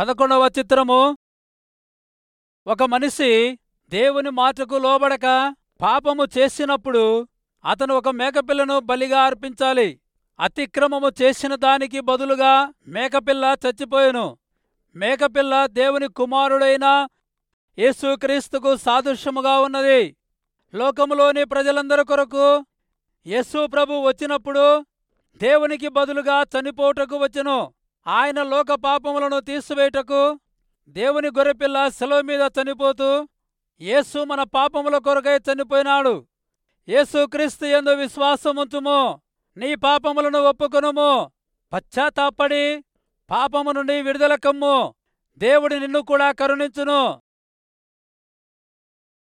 పదకొండవ చిత్రము ఒక మనిషి దేవుని మాటకు లోబడక పాపము చేసినప్పుడు అతను ఒక మేకపిల్లను బలిగా అర్పించాలి అతిక్రమము చేసిన దానికి బదులుగా మేకపిల్ల చచ్చిపోయెను మేకపిల్ల దేవుని కుమారుడైన యేసుక్రీస్తుకు సాదృశ్యముగా ఉన్నది లోకములోని ప్రజలందరి కొరకు యేసు ప్రభు వచ్చినప్పుడు దేవునికి బదులుగా చనిపోవుటకు వచ్చెను ఆయన లోక పాపములను తీసివేయుటకు దేవుని గొర్రెపిల్ల సెలవు మీద చనిపోతూ యేసు మన పాపముల కొరకై చనిపోయినాడు యేసుక్రీస్తు యందు విశ్వాసముంచుము నీ పాపములను ఒప్పుకొనుము పశ్చాత్తాపడి పాపము నుండి విడుదల కమ్ము దేవుడు నిన్ను కూడా కరుణించును